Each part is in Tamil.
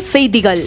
செய்திகள்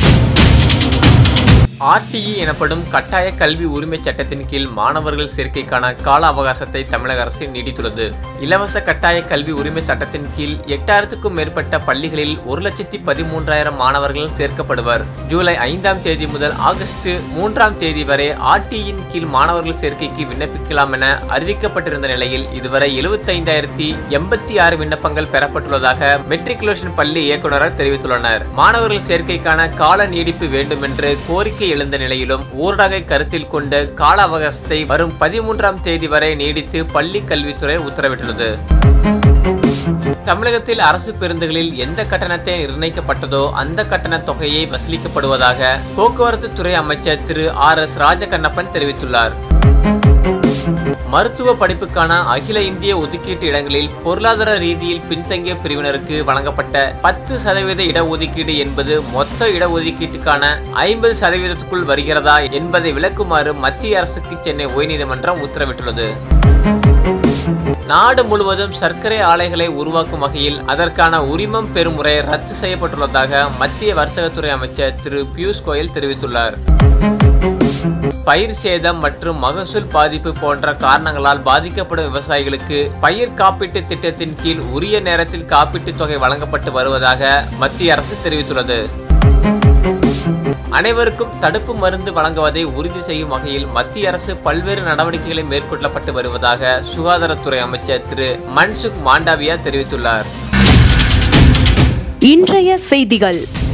ஆர்டிஇ எனப்படும் கட்டாய கல்வி உரிமை சட்டத்தின் கீழ் மாணவர்கள் சேர்க்கைக்கான கால அவகாசத்தை தமிழக அரசு நீடித்துள்ளது இலவச கட்டாய கல்வி உரிமை சட்டத்தின் கீழ் எட்டாயிரத்துக்கும் மேற்பட்ட பள்ளிகளில் ஒரு லட்சத்தி பதிமூன்றாயிரம் மாணவர்கள் சேர்க்கப்படுவர் ஜூலை ஐந்தாம் தேதி முதல் ஆகஸ்ட் மூன்றாம் தேதி வரை ஆர்டியின் கீழ் மாணவர்கள் சேர்க்கைக்கு விண்ணப்பிக்கலாம் என அறிவிக்கப்பட்டிருந்த நிலையில் இதுவரை எழுபத்தைந்தாயிரத்தி எண்பத்தி ஆறு விண்ணப்பங்கள் பெறப்பட்டுள்ளதாக மெட்ரிகுலேஷன் பள்ளி இயக்குநரர் தெரிவித்துள்ளனர் மாணவர்கள் சேர்க்கைக்கான கால நீடிப்பு வேண்டும் என்று கோரிக்கை எழுந்த நிலையிலும் ஊரடங்கை கருத்தில் கொண்டு கால அவகாசத்தை வரும் பதிமூன்றாம் தேதி வரை நீடித்து பள்ளி கல்வித்துறை உத்தரவிட்டுள்ளது தமிழகத்தில் அரசு பேருந்துகளில் எந்த கட்டணத்தை நிர்ணயிக்கப்பட்டதோ அந்த கட்டண தொகையை வசூலிக்கப்படுவதாக போக்குவரத்து துறை அமைச்சர் திரு ஆர் எஸ் ராஜகண்ணப்பன் தெரிவித்துள்ளார் மருத்துவ படிப்புக்கான அகில இந்திய ஒதுக்கீட்டு இடங்களில் பொருளாதார ரீதியில் பின்தங்கிய பிரிவினருக்கு வழங்கப்பட்ட பத்து சதவீத இடஒதுக்கீடு என்பது மொத்த இடஒதுக்கீட்டுக்கான ஐம்பது சதவீதத்துக்குள் வருகிறதா என்பதை விளக்குமாறு மத்திய அரசுக்கு சென்னை உயர்நீதிமன்றம் உத்தரவிட்டுள்ளது நாடு முழுவதும் சர்க்கரை ஆலைகளை உருவாக்கும் வகையில் அதற்கான உரிமம் பெறும் முறை ரத்து செய்யப்பட்டுள்ளதாக மத்திய வர்த்தகத்துறை அமைச்சர் திரு பியூஷ் கோயல் தெரிவித்துள்ளார் பயிர் சேதம் மற்றும் மகசூல் பாதிப்பு போன்ற காரணங்களால் பாதிக்கப்படும் விவசாயிகளுக்கு பயிர் காப்பீட்டு திட்டத்தின் கீழ் உரிய நேரத்தில் காப்பீட்டுத் தொகை வழங்கப்பட்டு வருவதாக மத்திய அரசு தெரிவித்துள்ளது அனைவருக்கும் தடுப்பு மருந்து வழங்குவதை உறுதி செய்யும் வகையில் மத்திய அரசு பல்வேறு நடவடிக்கைகளை மேற்கொள்ளப்பட்டு வருவதாக சுகாதாரத்துறை அமைச்சர் திரு மன்சுக் மாண்டவியா தெரிவித்துள்ளார் இன்றைய செய்திகள்